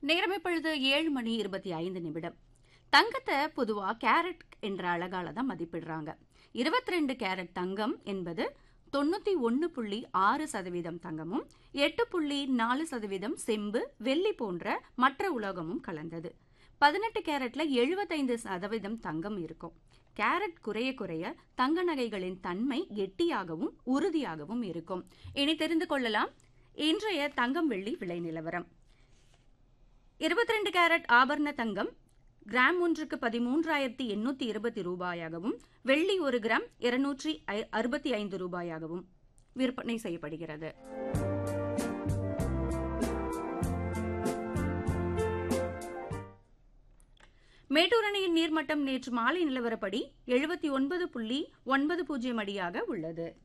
நேரம் இப்பொழுது ஏழு மணி இருபத்தி ஐந்து நிமிடம் தங்கத்தை பொதுவா கேரட் என்ற அழகால தான் மதிப்பிடுறாங்க இருபத்தி ரெண்டு கேரட் தங்கம் என்பது தொண்ணூத்தி ஒன்று புள்ளி ஆறு சதவீதம் தங்கமும் எட்டு புள்ளி நாலு சதவீதம் செம்பு வெள்ளி போன்ற மற்ற உலோகமும் கலந்தது பதினெட்டு கேரட்ல எழுபத்தைந்து சதவீதம் தங்கம் இருக்கும் கேரட் குறைய குறைய தங்க நகைகளின் தன்மை கெட்டியாகவும் உறுதியாகவும் இருக்கும் இனி தெரிந்து கொள்ளலாம் இன்றைய தங்கம் வெள்ளி விலை நிலவரம் இருபத்தி ரெண்டு கேரட் ஆபரண தங்கம் கிராம் ஒன்றுக்கு பதிமூன்றாயிரத்தி எண்ணூத்தி இருபத்தி ரூபாயாகவும் வெள்ளி ஒரு கிராம் இருநூற்றி அறுபத்தி ஐந்து ரூபாயாகவும் விற்பனை செய்யப்படுகிறது மேட்டூர் அணையின் நீர்மட்டம் நேற்று மாலை நிலவரப்படி எழுபத்தி ஒன்பது புள்ளி ஒன்பது பூஜ்ஜியம் அடியாக உள்ளது